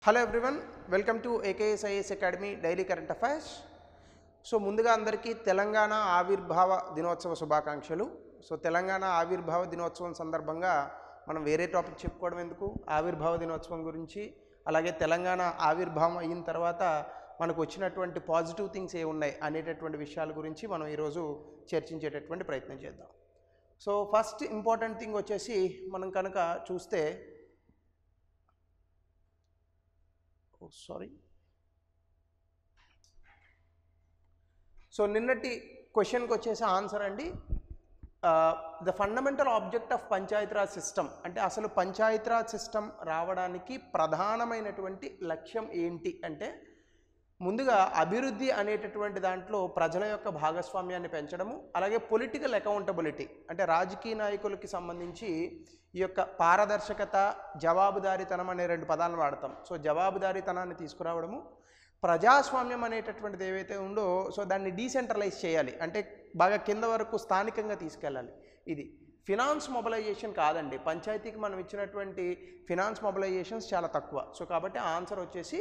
hello everyone welcome to AKSIS academy daily current affairs so ముందుగా అందరికీ తెలంగాణ ఆవిర్భావ దినోత్సవ శుభాకాంక్షలు సో తెలంగాణ ఆవిర్భావ దినోత్సవం సందర్భంగా మనం వేరే టాపిక్ చెప్పుకోవడం ఎందుకు ఆవిర్భావ దినోత్సవం గురించి అలాగే తెలంగాణ ఆవిర్భావం అయిన తర్వాత మనకు వచ్చినటువంటి పాజిటివ్ థింగ్స్ ఏ ఉన్నాయి అనేటటువంటి విషయాల గురించి మనం ఈరోజు చర్చించేటటువంటి ప్రయత్నం చేద్దాం సో ఫస్ట్ ఇంపార్టెంట్ థింగ్ వచ్చేసి మనం కనుక చూస్తే సారీ సో నిన్నటి క్వశ్చన్కి వచ్చేసి ఆన్సర్ అండి the fundamental object of Panchayati Raj system అంటే అసలు పంచాయతీరాజ్ సిస్టమ్ రావడానికి ప్రధానమైనటువంటి లక్ష్యం ఏంటి అంటే ముందుగా అభివృద్ధి అనేటటువంటి దాంట్లో ప్రజల యొక్క భాగస్వామ్యాన్ని పెంచడము అలాగే పొలిటికల్ అకౌంటబిలిటీ అంటే రాజకీయ నాయకులకి సంబంధించి ఈ యొక్క పారదర్శకత జవాబుదారీతనం అనే రెండు పదాలను వాడతాం సో జవాబుదారీతనాన్ని తీసుకురావడము ప్రజాస్వామ్యం అనేటటువంటిది ఏవైతే ఉందో సో దాన్ని డీసెంట్రలైజ్ చేయాలి అంటే బాగా కింద వరకు స్థానికంగా తీసుకెళ్ళాలి ఇది ఫినాన్స్ మొబలైజేషన్ కాదండి పంచాయతీకి మనం ఇచ్చినటువంటి ఫినాన్స్ మొబలైజేషన్స్ చాలా తక్కువ సో కాబట్టి ఆన్సర్ వచ్చేసి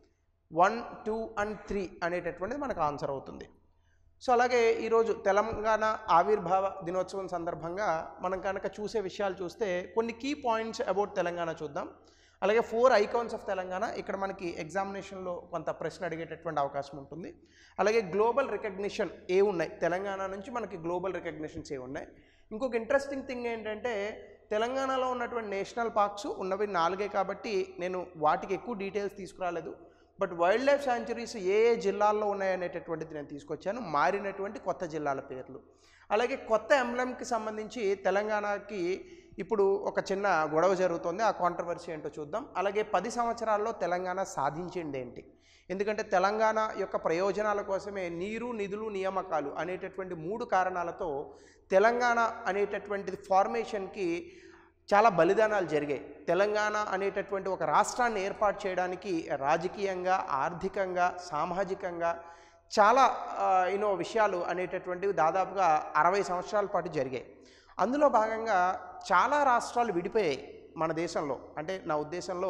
వన్ టూ అండ్ త్రీ అనేటటువంటిది మనకు ఆన్సర్ అవుతుంది సో అలాగే ఈరోజు తెలంగాణ ఆవిర్భావ దినోత్సవం సందర్భంగా మనం కనుక చూసే విషయాలు చూస్తే కొన్ని కీ పాయింట్స్ అబౌట్ తెలంగాణ చూద్దాం అలాగే ఫోర్ ఐకాన్స్ ఆఫ్ తెలంగాణ ఇక్కడ మనకి ఎగ్జామినేషన్లో కొంత ప్రశ్న అడిగేటటువంటి అవకాశం ఉంటుంది అలాగే గ్లోబల్ రికగ్నిషన్ ఏ ఉన్నాయి తెలంగాణ నుంచి మనకి గ్లోబల్ రికగ్నిషన్స్ ఏ ఉన్నాయి ఇంకొక ఇంట్రెస్టింగ్ థింగ్ ఏంటంటే తెలంగాణలో ఉన్నటువంటి నేషనల్ పార్క్స్ ఉన్నవి నాలుగే కాబట్టి నేను వాటికి ఎక్కువ డీటెయిల్స్ తీసుకురాలేదు బట్ వైల్డ్ లైఫ్ శాంచురీస్ ఏ ఏ జిల్లాల్లో ఉన్నాయనేటటువంటిది నేను తీసుకొచ్చాను మారినటువంటి కొత్త జిల్లాల పేర్లు అలాగే కొత్త ఎంబ్లంకి సంబంధించి తెలంగాణకి ఇప్పుడు ఒక చిన్న గొడవ జరుగుతుంది ఆ కాంట్రవర్సీ ఏంటో చూద్దాం అలాగే పది సంవత్సరాల్లో తెలంగాణ సాధించింది ఏంటి ఎందుకంటే తెలంగాణ యొక్క ప్రయోజనాల కోసమే నీరు నిధులు నియామకాలు అనేటటువంటి మూడు కారణాలతో తెలంగాణ అనేటటువంటిది ఫార్మేషన్కి చాలా బలిదానాలు జరిగాయి తెలంగాణ అనేటటువంటి ఒక రాష్ట్రాన్ని ఏర్పాటు చేయడానికి రాజకీయంగా ఆర్థికంగా సామాజికంగా చాలా యూనో విషయాలు అనేటటువంటివి దాదాపుగా అరవై సంవత్సరాల పాటు జరిగాయి అందులో భాగంగా చాలా రాష్ట్రాలు విడిపోయాయి మన దేశంలో అంటే నా ఉద్దేశంలో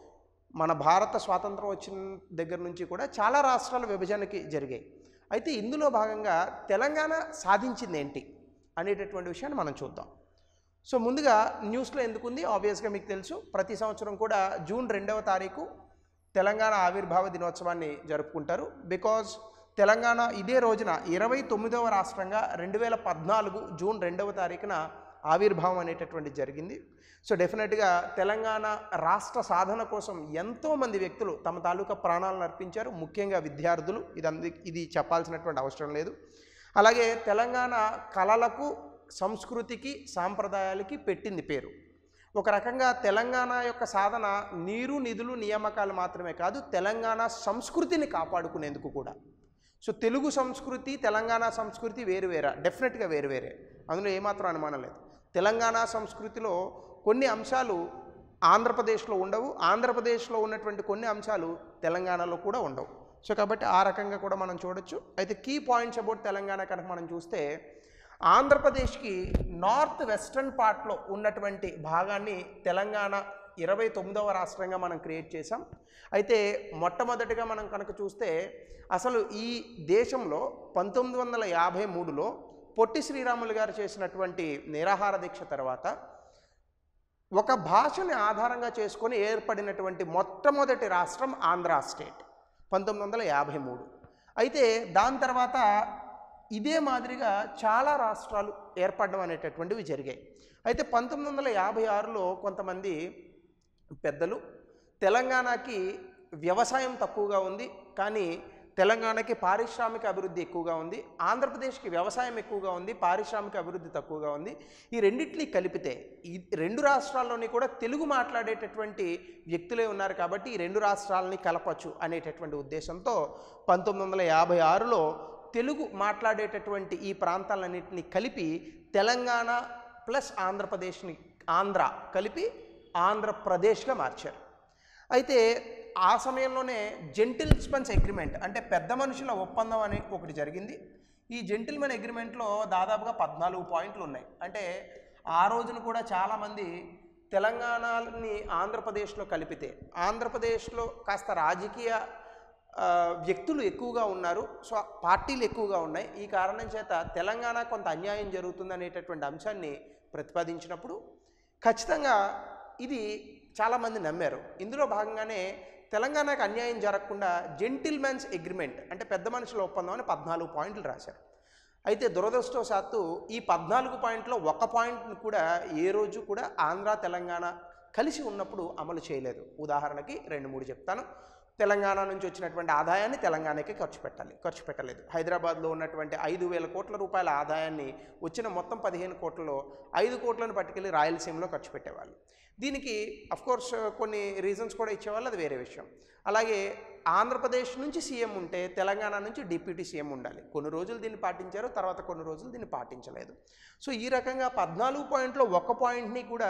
మన భారత స్వాతంత్రం వచ్చిన దగ్గర నుంచి కూడా చాలా రాష్ట్రాల విభజనకి జరిగాయి అయితే ఇందులో భాగంగా తెలంగాణ సాధించింది ఏంటి అనేటటువంటి విషయాన్ని మనం చూద్దాం సో ముందుగా న్యూస్లో ఎందుకుంది ఆబ్వియస్గా మీకు తెలుసు ప్రతి సంవత్సరం కూడా జూన్ రెండవ తారీఖు తెలంగాణ ఆవిర్భావ దినోత్సవాన్ని జరుపుకుంటారు బికాజ్ తెలంగాణ ఇదే రోజున ఇరవై తొమ్మిదవ రాష్ట్రంగా రెండు వేల పద్నాలుగు జూన్ రెండవ తారీఖున ఆవిర్భావం అనేటటువంటిది జరిగింది సో డెఫినెట్గా తెలంగాణ రాష్ట్ర సాధన కోసం ఎంతోమంది వ్యక్తులు తమ తాలూకా ప్రాణాలను అర్పించారు ముఖ్యంగా విద్యార్థులు ఇది అంది ఇది చెప్పాల్సినటువంటి అవసరం లేదు అలాగే తెలంగాణ కళలకు సంస్కృతికి సాంప్రదాయాలకి పెట్టింది పేరు ఒక రకంగా తెలంగాణ యొక్క సాధన నీరు నిధులు నియామకాలు మాత్రమే కాదు తెలంగాణ సంస్కృతిని కాపాడుకునేందుకు కూడా సో తెలుగు సంస్కృతి తెలంగాణ సంస్కృతి వేరు వేరా డెఫినెట్గా వేరు వేరే అందులో ఏమాత్రం అనుమానం లేదు తెలంగాణ సంస్కృతిలో కొన్ని అంశాలు ఆంధ్రప్రదేశ్లో ఉండవు ఆంధ్రప్రదేశ్లో ఉన్నటువంటి కొన్ని అంశాలు తెలంగాణలో కూడా ఉండవు సో కాబట్టి ఆ రకంగా కూడా మనం చూడొచ్చు అయితే కీ పాయింట్స్ అబౌట్ తెలంగాణ కనుక మనం చూస్తే ఆంధ్రప్రదేశ్కి నార్త్ వెస్ట్రన్ పార్ట్లో ఉన్నటువంటి భాగాన్ని తెలంగాణ ఇరవై తొమ్మిదవ రాష్ట్రంగా మనం క్రియేట్ చేసాం అయితే మొట్టమొదటిగా మనం కనుక చూస్తే అసలు ఈ దేశంలో పంతొమ్మిది వందల యాభై మూడులో పొట్టి శ్రీరాములు గారు చేసినటువంటి నిరాహార దీక్ష తర్వాత ఒక భాషని ఆధారంగా చేసుకొని ఏర్పడినటువంటి మొట్టమొదటి రాష్ట్రం ఆంధ్ర స్టేట్ పంతొమ్మిది వందల యాభై మూడు అయితే దాని తర్వాత ఇదే మాదిరిగా చాలా రాష్ట్రాలు ఏర్పడడం అనేటటువంటివి జరిగాయి అయితే పంతొమ్మిది వందల యాభై ఆరులో కొంతమంది పెద్దలు తెలంగాణకి వ్యవసాయం తక్కువగా ఉంది కానీ తెలంగాణకి పారిశ్రామిక అభివృద్ధి ఎక్కువగా ఉంది ఆంధ్రప్రదేశ్కి వ్యవసాయం ఎక్కువగా ఉంది పారిశ్రామిక అభివృద్ధి తక్కువగా ఉంది ఈ రెండింటిని కలిపితే ఈ రెండు రాష్ట్రాల్లోని కూడా తెలుగు మాట్లాడేటటువంటి వ్యక్తులే ఉన్నారు కాబట్టి ఈ రెండు రాష్ట్రాలని కలపచ్చు అనేటటువంటి ఉద్దేశంతో పంతొమ్మిది వందల యాభై ఆరులో తెలుగు మాట్లాడేటటువంటి ఈ ప్రాంతాలన్నింటినీ కలిపి తెలంగాణ ప్లస్ ఆంధ్రప్రదేశ్ని ఆంధ్ర కలిపి ఆంధ్రప్రదేశ్గా మార్చారు అయితే ఆ సమయంలోనే జెంటిల్స్మెన్స్ అగ్రిమెంట్ అంటే పెద్ద మనుషుల ఒప్పందం అని ఒకటి జరిగింది ఈ జెంటిల్మెన్ అగ్రిమెంట్లో దాదాపుగా పద్నాలుగు పాయింట్లు ఉన్నాయి అంటే ఆ రోజున కూడా చాలామంది తెలంగాణని ఆంధ్రప్రదేశ్లో కలిపితే ఆంధ్రప్రదేశ్లో కాస్త రాజకీయ ఆ, వ్యక్తులు ఎక్కువగా ఉన్నారు సో పార్టీలు ఎక్కువగా ఉన్నాయి ఈ కారణం చేత తెలంగాణ కొంత అన్యాయం జరుగుతుంది అనేటటువంటి అంశాన్ని ప్రతిపాదించినప్పుడు ఖచ్చితంగా ఇది చాలామంది నమ్మారు ఇందులో భాగంగానే తెలంగాణకు అన్యాయం జరగకుండా జెంటిల్మెన్స్ అగ్రిమెంట్ అంటే పెద్ద మనుషుల ఒప్పందం అని పద్నాలుగు పాయింట్లు రాశారు అయితే దురదృష్టవశాత్తు ఈ పద్నాలుగు పాయింట్లో ఒక పాయింట్ని కూడా ఏ రోజు కూడా ఆంధ్ర తెలంగాణ కలిసి ఉన్నప్పుడు అమలు చేయలేదు ఉదాహరణకి రెండు మూడు చెప్తాను తెలంగాణ నుంచి వచ్చినటువంటి ఆదాయాన్ని తెలంగాణకి ఖర్చు పెట్టాలి ఖర్చు పెట్టలేదు హైదరాబాద్లో ఉన్నటువంటి ఐదు వేల కోట్ల రూపాయల ఆదాయాన్ని వచ్చిన మొత్తం పదిహేను కోట్లలో ఐదు కోట్లను పట్టుకెళ్ళి రాయలసీమలో ఖర్చు పెట్టేవాళ్ళు దీనికి కోర్స్ కొన్ని రీజన్స్ కూడా ఇచ్చేవాళ్ళు అది వేరే విషయం అలాగే ఆంధ్రప్రదేశ్ నుంచి సీఎం ఉంటే తెలంగాణ నుంచి డిప్యూటీ సీఎం ఉండాలి కొన్ని రోజులు దీన్ని పాటించారు తర్వాత కొన్ని రోజులు దీన్ని పాటించలేదు సో ఈ రకంగా పద్నాలుగు పాయింట్లో ఒక పాయింట్ని కూడా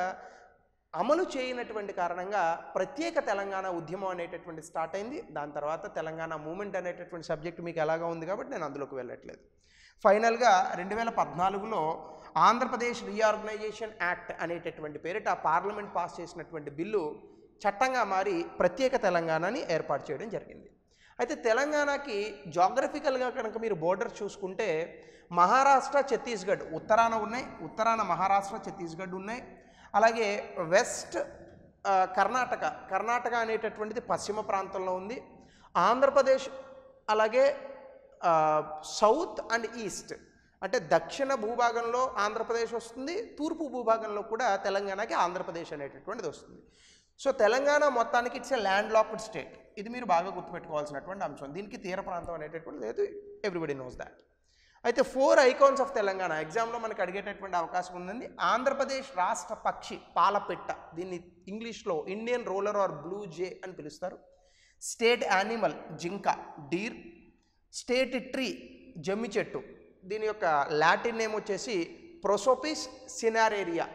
అమలు చేయనటువంటి కారణంగా ప్రత్యేక తెలంగాణ ఉద్యమం అనేటటువంటి స్టార్ట్ అయింది దాని తర్వాత తెలంగాణ మూమెంట్ అనేటటువంటి సబ్జెక్ట్ మీకు ఎలాగా ఉంది కాబట్టి నేను అందులోకి వెళ్ళట్లేదు ఫైనల్గా రెండు వేల పద్నాలుగులో ఆంధ్రప్రదేశ్ రీఆర్గనైజేషన్ యాక్ట్ అనేటటువంటి పేరిట ఆ పార్లమెంట్ పాస్ చేసినటువంటి బిల్లు చట్టంగా మారి ప్రత్యేక తెలంగాణని ఏర్పాటు చేయడం జరిగింది అయితే తెలంగాణకి జాగ్రఫికల్గా కనుక మీరు బోర్డర్ చూసుకుంటే మహారాష్ట్ర ఛత్తీస్గఢ్ ఉత్తరాన ఉన్నాయి ఉత్తరాన మహారాష్ట్ర ఛత్తీస్గఢ్ ఉన్నాయి అలాగే వెస్ట్ ఆ, కర్ణాటక కర్ణాటక అనేటటువంటిది పశ్చిమ ప్రాంతంలో ఉంది ఆంధ్రప్రదేశ్ అలాగే ఆ, సౌత్ అండ్ ఈస్ట్ అంటే దక్షిణ భూభాగంలో ఆంధ్రప్రదేశ్ వస్తుంది తూర్పు భూభాగంలో కూడా తెలంగాణకి ఆంధ్రప్రదేశ్ అనేటటువంటిది వస్తుంది సో తెలంగాణ మొత్తానికి it's a landlocked state ఇది మీరు బాగా గుర్తుపెట్టుకోవాల్సినటువంటి అంశం దీనికి తీర ప్రాంతం అనేటటువంటిది లేదు ఎవ్రీబడి నోస్ దాట్ అయితే ఫోర్ ఐకాన్స్ ఆఫ్ తెలంగాణ ఎగ్జామ్లో మనకి అడిగేటటువంటి అవకాశం ఉందండి ఆంధ్రప్రదేశ్ రాష్ట్ర పక్షి పాలపిట్ట దీన్ని ఇంగ్లీష్లో Indian roller or blue jay అని పిలుస్తారు స్టేట్ యానిమల్ జింక డీర్ స్టేట్ ట్రీ జమ్మి చెట్టు దీని యొక్క లాటిన్ నేమ్ వచ్చేసి ప్రొసోపిస్ సినారేరియా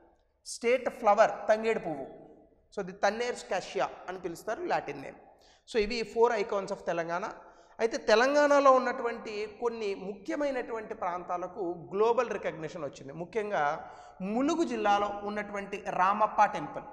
స్టేట్ ఫ్లవర్ తంగేడు పువ్వు సో ది తన్నేర్స్ క్యాషియా అని పిలుస్తారు లాటిన్ నేమ్ సో ఇవి ఫోర్ ఐకాన్స్ ఆఫ్ తెలంగాణ అయితే తెలంగాణలో ఉన్నటువంటి కొన్ని ముఖ్యమైనటువంటి ప్రాంతాలకు గ్లోబల్ రికగ్నిషన్ వచ్చింది ముఖ్యంగా ములుగు జిల్లాలో ఉన్నటువంటి రామప్ప టెంపుల్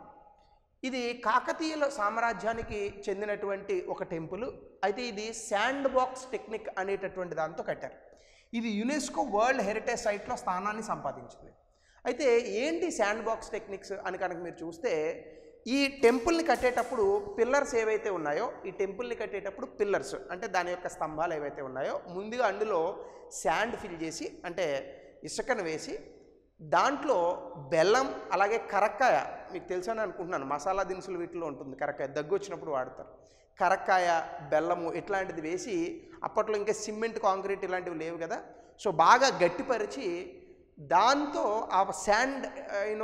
ఇది కాకతీయుల సామ్రాజ్యానికి చెందినటువంటి ఒక టెంపుల్ అయితే ఇది శాండ్ బాక్స్ టెక్నిక్ అనేటటువంటి దాంతో కట్టారు ఇది యునెస్కో వరల్డ్ హెరిటేజ్ సైట్లో స్థానాన్ని సంపాదించింది అయితే ఏంటి శాండ్ బాక్స్ టెక్నిక్స్ అని కనుక మీరు చూస్తే ఈ టెంపుల్ని కట్టేటప్పుడు పిల్లర్స్ ఏవైతే ఉన్నాయో ఈ టెంపుల్ని కట్టేటప్పుడు పిల్లర్స్ అంటే దాని యొక్క స్తంభాలు ఏవైతే ఉన్నాయో ముందుగా అందులో శాండ్ ఫిల్ చేసి అంటే ఇసుకను వేసి దాంట్లో బెల్లం అలాగే కరక్కాయ మీకు తెలుసని అనుకుంటున్నాను మసాలా దినుసులు వీటిలో ఉంటుంది కరక్కాయ దగ్గు వచ్చినప్పుడు వాడతారు కరక్కాయ బెల్లము ఇట్లాంటిది వేసి అప్పట్లో ఇంకా సిమెంట్ కాంక్రీట్ ఇలాంటివి లేవు కదా సో బాగా గట్టిపరిచి దాంతో ఆ sand you know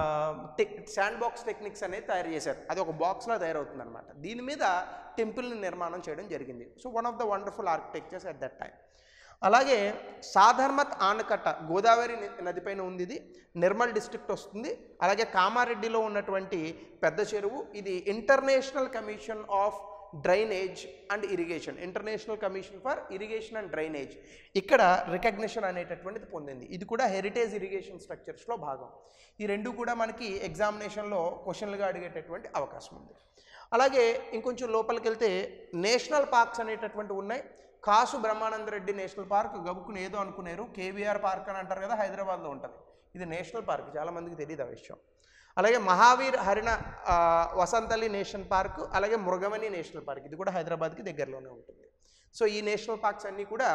tech sand box techniques అనేది తయారు చేశారు అది ఒక బాక్స్లో తయారవుతుంది అనమాట దీని మీద టెంపుల్ని నిర్మాణం చేయడం జరిగింది so one of the wonderful architectures at that time అలాగే సాధర్మత్ ఆనకట్ట గోదావరి ని- నదిపైన ఉంది ఇది నిర్మల్ డిస్ట్రిక్ట్ వస్తుంది అలాగే కామారెడ్డిలో ఉన్నటువంటి పెద్ద చెరువు ఇది International Commission of Drainage and Irrigation International Commission for Irrigation and Drainage ఇక్కడ రికగ్నిషన్ అనేటటువంటిది పొందింది ఇది కూడా హెరిటేజ్ ఇరిగేషన్ స్ట్రక్చర్స్లో భాగం ఈ రెండు కూడా మనకి ఎగ్జామినేషన్లో క్వశ్చన్లుగా అడిగేటటువంటి అవకాశం ఉంది అలాగే ఇంకొంచెం లోపలికి వెళ్తే నేషనల్ పార్క్స్ అనేటటువంటివి ఉన్నాయి కాసు బ్రహ్మానంద రెడ్డి నేషనల్ పార్క్ గబుక్కుని ఏదో అనుకునేరు కేవీఆర్ పార్క్ అని అంటారు కదా హైదరాబాద్లో ఉంటుంది ఇది నేషనల్ పార్క్ చాలామందికి తెలియదు ఆ విషయం అలాగే మహావీర్ హరిణ ఆ, వసంతలి నేషనల్ పార్క్ అలాగే మృగమణి నేషనల్ పార్క్ ఇది కూడా హైదరాబాద్కి దగ్గరలోనే ఉంటుంది సో ఈ నేషనల్ పార్క్స్ అన్నీ కూడా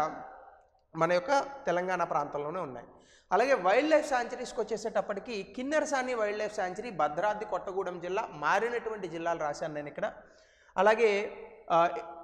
మన యొక్క తెలంగాణ ప్రాంతంలోనే ఉన్నాయి అలాగే వైల్డ్ లైఫ్ శాంచురీస్కి వచ్చేసేటప్పటికి Kinnerasani wild life sanctuary Bhadradri Kothagudem జిల్లా మారినటువంటి జిల్లాలు రాశాను నేను ఇక్కడ అలాగే ఆ,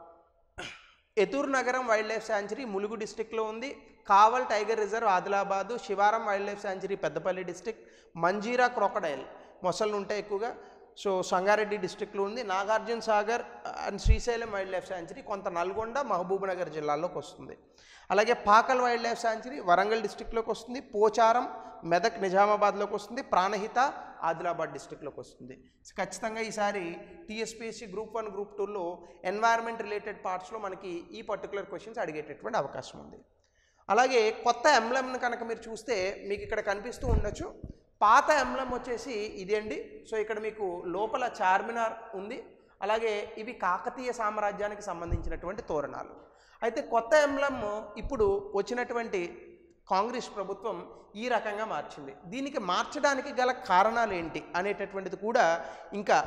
ఎతూర్ నగరం వైల్డ్ లైఫ్ శాంచురీ ములుగు డిస్టిక్లో ఉంది Kawal tiger reserve Adilabad Shivaram wild life sanctuary Peddapalli district Manjira crocodile మొసళ్ళు ఉంటాయి ఎక్కువగా సో సంగారెడ్డి డిస్టిక్లో ఉంది Nagarjuna Sagar and Srisailam wild life sanctuary కొంత నల్గొండ మహబూబ్ నగర్ జిల్లాల్లోకి వస్తుంది అలాగే Pakhal wild life sanctuary Warangal డిస్టిక్లోకి వస్తుంది పోచారం మెదక్ నిజామాబాద్లోకి వస్తుంది ప్రాణహిత ఆదిలాబాద్ డిస్టిక్లోకి వస్తుంది సో ఖచ్చితంగా ఈసారి టీఎస్పీఎస్సీ గ్రూప్ వన్ గ్రూప్ టూలో ఎన్వైర్న్మెంట్ రిలేటెడ్ పార్ట్స్లో మనకి ఈ పర్టికులర్ క్వశ్చన్స్ అడిగేటటువంటి అవకాశం ఉంది అలాగే కొత్త ఎంబ్లెమ్ని కనుక మీరు చూస్తే మీకు ఇక్కడ కనిపిస్తూ ఉండొచ్చు పాత ఎంబ్లం వచ్చేసి ఇది అండి సో ఇక్కడ మీకు లోపల చార్మినార్ ఉంది అలాగే ఇవి కాకతీయ సామ్రాజ్యానికి సంబంధించినటువంటి తోరణాలు అయితే కొత్త ఎంబ్లం ఇప్పుడు వచ్చినటువంటి కాంగ్రెస్ ప్రభుత్వం ఈ రకంగా మార్చింది దీనికి మార్చడానికి గల కారణాలు ఏంటి అనేటటువంటిది కూడా ఇంకా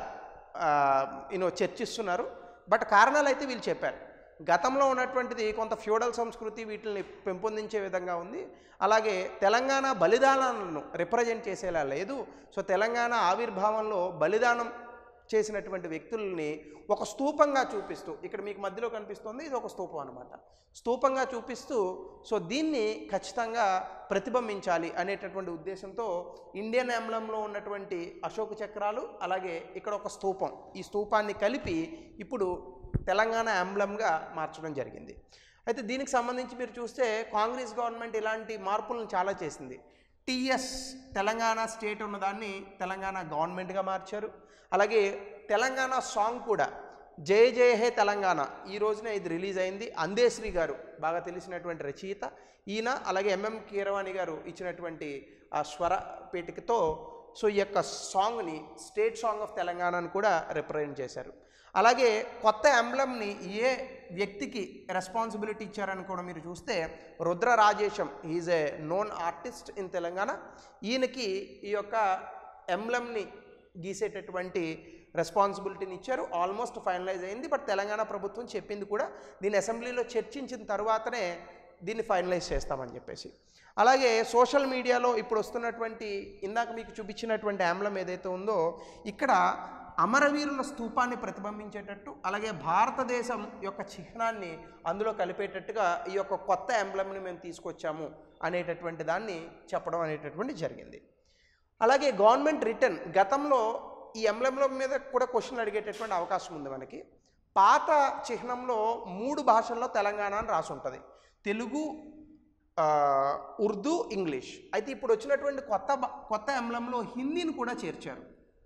యూనో చర్చిస్తున్నారు బట్ కారణాలు అయితే వీళ్ళు చెప్పారు గతంలో ఉన్నటువంటిది కొంత ఫ్యూడల్ సంస్కృతి వీటిని పెంపొందించే విధంగా ఉంది అలాగే తెలంగాణ బలిదానాలను రిప్రజెంట్ చేసేలా లేదు సో తెలంగాణ ఆవిర్భావంలో బలిదానం చేసినటువంటి వ్యక్తుల్ని ఒక స్తూపంగా చూపిస్తూ ఇక్కడ మీకు మధ్యలో కనిపిస్తుంది ఇది ఒక స్తూపం అనమాట స్తూపంగా చూపిస్తూ సో దీన్ని ఖచ్చితంగా ప్రతిబింబించాలి అనేటటువంటి ఉద్దేశంతో ఇండియన్ ఎంబ్లంలో ఉన్నటువంటి అశోక చక్రాలు అలాగే ఇక్కడ ఒక స్తూపం ఈ స్తూపాన్ని కలిపి ఇప్పుడు తెలంగాణ ఎంబ్లంగా మార్చడం జరిగింది అయితే దీనికి సంబంధించి మీరు చూస్తే కాంగ్రెస్ గవర్నమెంట్ ఇలాంటి మార్పులను చాలా చేసింది టీఎస్ తెలంగాణ స్టేట్ ఉన్నదాన్ని తెలంగాణ గవర్నమెంట్గా మార్చారు అలాగే తెలంగాణ సాంగ్ కూడా జయ జయ హే తెలంగాణ ఈ రోజున ఇది రిలీజ్ అయింది అందేశ్రీ గారు బాగా తెలిసినటువంటి రచయిత ఈయన అలాగే ఎంఎం కీరవాణి గారు ఇచ్చినటువంటి ఆ స్వర పీఠికతో సో ఈ యొక్క సాంగ్ని స్టేట్ సాంగ్ ఆఫ్ తెలంగాణ అని కూడా రిప్రజెంట్ చేశారు అలాగే కొత్త ఎంబ్లంని ఏ వ్యక్తికి రెస్పాన్సిబిలిటీ ఇచ్చారని కూడా మీరు చూస్తే Rudra Rajesham is a known artist in Telangana ఈయనకి ఈ యొక్క ఎంబ్లంని గీసేటటువంటి రెస్పాన్సిబిలిటీని ఇచ్చారు ఆల్మోస్ట్ ఫైనలైజ్ అయింది బట్ తెలంగాణ ప్రభుత్వం చెప్పింది కూడా దీన్ని అసెంబ్లీలో చర్చించిన తర్వాతనే దీన్ని ఫైనలైజ్ చేస్తామని చెప్పేసి అలాగే సోషల్ మీడియాలో ఇప్పుడు వస్తున్నటువంటి ఇందాక మీకు చూపించినటువంటి ఆమ్లం ఏదైతే ఉందో ఇక్కడ అమరవీరుల స్తూపాన్ని ప్రతిబింబించేటట్టు అలాగే భారతదేశం యొక్క చిహ్నాన్ని అందులో కలిపేటట్టుగా ఈ యొక్క కొత్త ఎంబ్లంని మేము తీసుకొచ్చాము అనేటటువంటి దాన్ని చెప్పడం అనేటటువంటి జరిగింది అలాగే గవర్నమెంట్ రిటర్న్ గతంలో ఈ ఎంబ్లంల మీద కూడా క్వశ్చన్ అడిగేటటువంటి అవకాశం ఉంది మనకి పాత చిహ్నంలో మూడు భాషల్లో తెలంగాణ అని రాసి ఉంటుంది తెలుగు ఆ, ఉర్దూ ఇంగ్లీష్ అయితే ఇప్పుడు వచ్చినటువంటి కొత్త బ- కొత్త ఎంబ్లంలో హిందీని కూడా చేర్చారు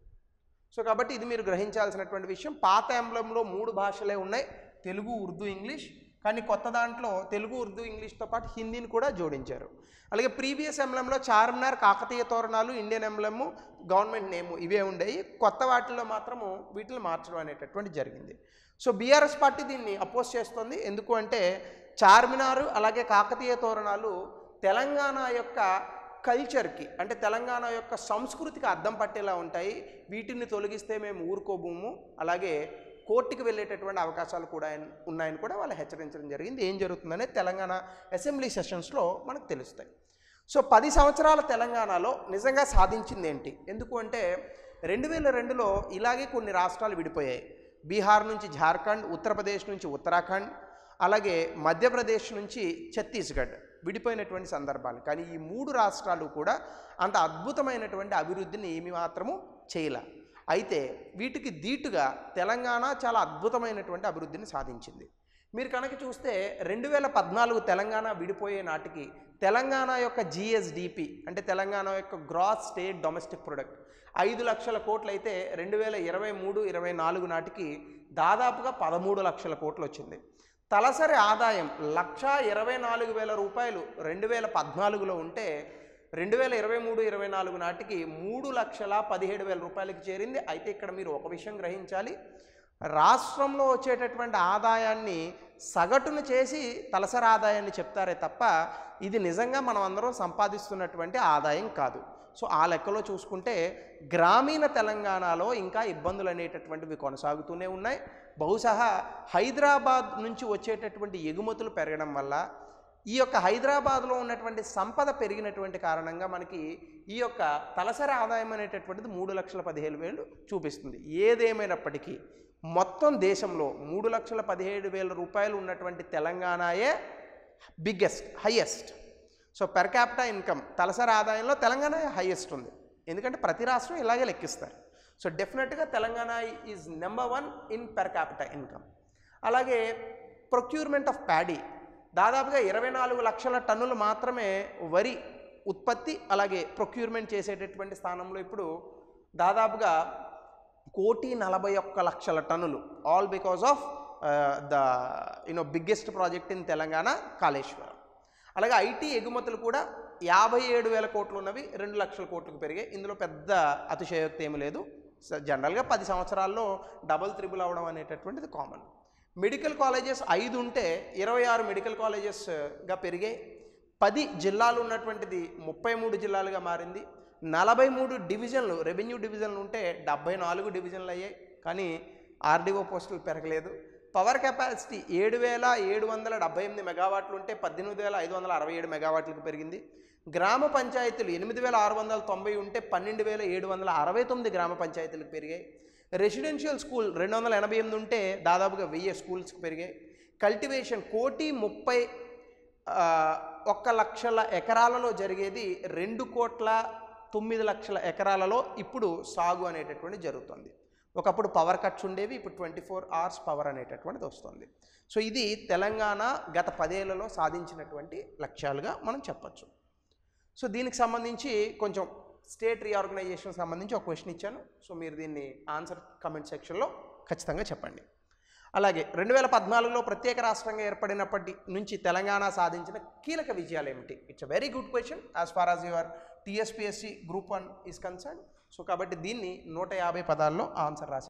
సో కాబట్టి ఇది మీరు గ్రహించాల్సినటువంటి విషయం పాత ఎంబ్లంలో మూడు భాషలే ఉన్నాయి తెలుగు ఉర్దూ ఇంగ్లీష్ కానీ కొత్త దాంట్లో తెలుగు ఉర్దూ ఇంగ్లీష్తో పాటు హిందీని కూడా జోడించారు అలాగే ప్రీవియస్ ఎంబ్లంలో చార్మినార్ కాకతీయ తోరణాలు ఇండియన్ ఎంబ్లము గవర్నమెంట్ నేము ఇవే ఉండేవి కొత్త వాటిల్లో మాత్రము వీటిని మార్చడం అనేటటువంటి జరిగింది సో బీఆర్ఎస్ పార్టీ దీన్ని అపోజ్ చేస్తుంది ఎందుకు అంటే చార్మినారు అలాగే కాకతీయ తోరణాలు తెలంగాణ యొక్క కల్చర్కి అంటే తెలంగాణ యొక్క సంస్కృతికి అద్దం పట్టేలా ఉంటాయి వీటిని తొలగిస్తే మేము ఊరుకోబోము అలాగే కోర్టుకి వెళ్ళేటటువంటి అవకాశాలు కూడా ఆయన- ఉన్నాయని కూడా వాళ్ళు హెచ్చరించడం జరిగింది ఏం జరుగుతుందనే తెలంగాణ అసెంబ్లీ సెషన్స్లో మనకు తెలుస్తాయి సో పది సంవత్సరాల తెలంగాణలో నిజంగా సాధించింది ఏంటి ఎందుకు అంటే రెండు వేల రెండులో ఇలాగే కొన్ని రాష్ట్రాలు విడిపోయాయి బీహార్ నుంచి జార్ఖండ్ ఉత్తరప్రదేశ్ నుంచి ఉత్తరాఖండ్ అలాగే మధ్యప్రదేశ్ నుంచి ఛత్తీస్గఢ్ విడిపోయినటువంటి సందర్భాలు కానీ ఈ మూడు రాష్ట్రాలు కూడా అంత అద్భుతమైనటువంటి అభివృద్ధిని ఏమి మాత్రము చేయలే అయితే వీటికి ధీటుగా తెలంగాణ చాలా అద్భుతమైనటువంటి అభివృద్ధిని సాధించింది మీరు కనుక చూస్తే రెండు వేల పద్నాలుగు తెలంగాణ విడిపోయే నాటికి తెలంగాణ యొక్క జిఎస్డిపి అంటే తెలంగాణ యొక్క గ్రాస్ స్టేట్ డొమెస్టిక్ ప్రొడక్ట్ ఐదు లక్షల కోట్లు అయితే రెండు వేల ఇరవై మూడు ఇరవై నాలుగు నాటికి దాదాపుగా పదమూడు లక్షల కోట్లు వచ్చింది తలసరి ఆదాయం లక్షా ఇరవై నాలుగు వేల రూపాయలు రెండు వేల పద్నాలుగులో ఉంటే రెండు వేల ఇరవై మూడు ఇరవై నాలుగు నాటికి మూడు లక్షల పదిహేడు వేల రూపాయలకి చేరింది అయితే ఇక్కడ మీరు ఒక విషయం గ్రహించాలి రాష్ట్రంలో వచ్చేటటువంటి ఆదాయాన్ని సగటును చేసి తలసరి ఆదాయాన్ని చెప్తారే తప్ప ఇది నిజంగా మనం అందరం సంపాదిస్తున్నటువంటి ఆదాయం కాదు సో ఆ లెక్కలో చూసుకుంటే గ్రామీణ తెలంగాణలో ఇంకా ఇబ్బందులు అనేటటువంటివి కొనసాగుతూనే ఉన్నాయి బహుశా హైదరాబాద్ నుంచి వచ్చేటటువంటి ఎగుమతులు పెరగడం వల్ల ఈ యొక్క హైదరాబాద్లో ఉన్నటువంటి సంపద పెరిగినటువంటి కారణంగా మనకి ఈ యొక్క తలసరి ఆదాయం అనేటటువంటిది మూడు లక్షల పదిహేను వేలు చూపిస్తుంది ఏదేమైనప్పటికీ మొత్తం దేశంలో మూడు లక్షల పదిహేడు వేల రూపాయలు ఉన్నటువంటి తెలంగాణయే biggest highest so per capita income తలసరి ఆదాయంలో తెలంగాణ హైయెస్ట్ ఉంది ఎందుకంటే ప్రతి రాష్ట్రం ఇలాగే లెక్కిస్తారు సో డెఫినెట్గా Telangana is number one in per capita income అలాగే ప్రొక్యూర్మెంట్ ఆఫ్ ప్యాడీ దాదాపుగా ఇరవై నాలుగు లక్షల టన్నులు మాత్రమే వరి ఉత్పత్తి అలాగే ప్రొక్యూర్మెంట్ చేసేటటువంటి స్థానంలో ఇప్పుడు దాదాపుగా కోటి నలభై ఒక్క లక్షల టన్నులు all because of the you know biggest project in Telangana Kaleshwaram అలాగే ఐటీ ఎగుమతులు కూడా యాభై ఏడు వేల కోట్లు ఉన్నవి రెండు లక్షల కోట్లకు పెరిగాయి ఇందులో పెద్ద అతిశయోక్తి ఏమీ లేదు స- జనరల్గా పది సంవత్సరాల్లో డబల్ త్రిబుల్ అవడం అనేటటువంటిది కామన్ మెడికల్ కాలేజెస్ ఐదు ఉంటే ఇరవై ఆరు మెడికల్ కాలేజెస్గా పెరిగాయి పది జిల్లాలు ఉన్నటువంటిది ముప్పై మూడు జిల్లాలుగా మారింది నలభై మూడు డివిజన్లు రెవెన్యూ డివిజన్లు ఉంటే డెబ్బై నాలుగు డివిజన్లు అయ్యాయి కానీ ఆర్డీఓ పోస్టులు పెరగలేదు పవర్ కెపాసిటీ ఏడు వేల ఏడు వందల డెబ్బై ఎనిమిది మెగావాట్లు ఉంటే పద్దెనిమిది వేల ఐదు వందల అరవై ఏడు మెగావాట్లకు పెరిగింది గ్రామ పంచాయతీలు ఎనిమిది వేల ఆరు వందల తొంభై ఉంటే పన్నెండు వేల ఏడు వందల అరవై తొమ్మిది గ్రామ పంచాయతీలకు పెరిగాయి రెసిడెన్షియల్ స్కూల్ రెండు వందల ఎనభై ఎనిమిది ఉంటే దాదాపుగా వెయ్యి స్కూల్స్కి పెరిగాయి కల్టివేషన్ కోటి ముప్పై ఆ, ఒక్క లక్షల ఎకరాలలో జరిగేది రెండు కోట్ల తొమ్మిది లక్షల ఎకరాలలో ఇప్పుడు సాగు అనేటటువంటి జరుగుతుంది ఒకప్పుడు పవర్ కట్స్ ఉండేవి ఇప్పుడు ట్వంటీ ఫోర్ అవర్స్ పవర్ అనేటటువంటిది వస్తుంది సో ఇది తెలంగాణ గత పదేళ్లలో సాధించినటువంటి లక్ష్యాలుగా మనం చెప్పచ్చు సో దీనికి సంబంధించి కొంచెం స్టేట్ రీఆర్గనైజేషన్ సంబంధించి ఒక క్వశ్చన్ ఇచ్చాను సో మీరు దీన్ని ఆన్సర్ కమెంట్ సెక్షన్లో ఖచ్చితంగా చెప్పండి అలాగే రెండు వేల పద్నాలుగులో ప్రత్యేక రాష్ట్రంగా ఏర్పడినప్పటి నుంచి తెలంగాణ సాధించిన కీలక విజయాలు ఏమిటి it's a very good question as far as your TSPSC group one is concern so కాబట్టి దీన్ని నూట యాభై పదాల్లో ఆన్సర్ రాసి